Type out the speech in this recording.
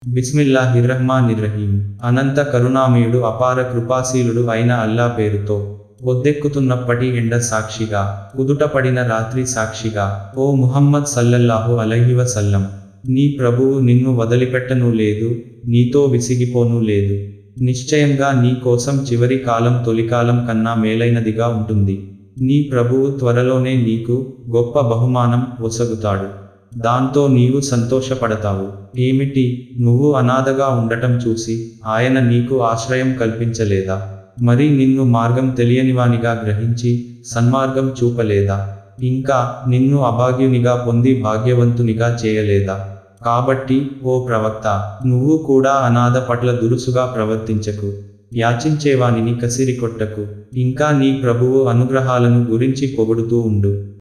బిస్మిల్లాహిర్రహ్మానిర్రహీం అనంత కరుణామయుడు అపార కృపాశీలుడు అయిన అల్లా పేరుతో ఒద్దెక్కుతున్నప్పటి ఎండ సాక్షిగా కుదుటపడిన రాత్రి సాక్షిగా ఓ ముహమ్మద్ సల్లల్లాహు అలైహి వసల్లం నీ ప్రభువు నిన్ను వదిలిపెట్టను లేదు నీతో విసిగిపోను లేదు నిశ్చయంగా నీ కోసం చివరి కాలం తొలికాలం కన్నా మేలైనదిగా ఉంటుంది నీ ప్రభువు త్వరలోనే నీకు గొప్ప బహుమానం ఒసగుతాడు దాంతో నీవు సంతోషపడతావు ఏమిటి నువ్వు అనాథగా ఉండటం చూసి ఆయన నీకు ఆశ్రయం కల్పించలేదా మరి నిన్ను మార్గం తెలియనివానిగా గ్రహించి సన్మార్గం చూపలేదా ఇంకా నిన్ను అభాగ్యునిగా పొంది భాగ్యవంతునిగా చేయలేదా కాబట్టి ఓ ప్రవక్త నువ్వు కూడా అనాథ పట్ల దురుసుగా ప్రవర్తించకు యాచించేవానిని కసిరికొట్టకు ఇంకా నీ ప్రభువు అనుగ్రహాలను గురించి పొగుడుతూ ఉండు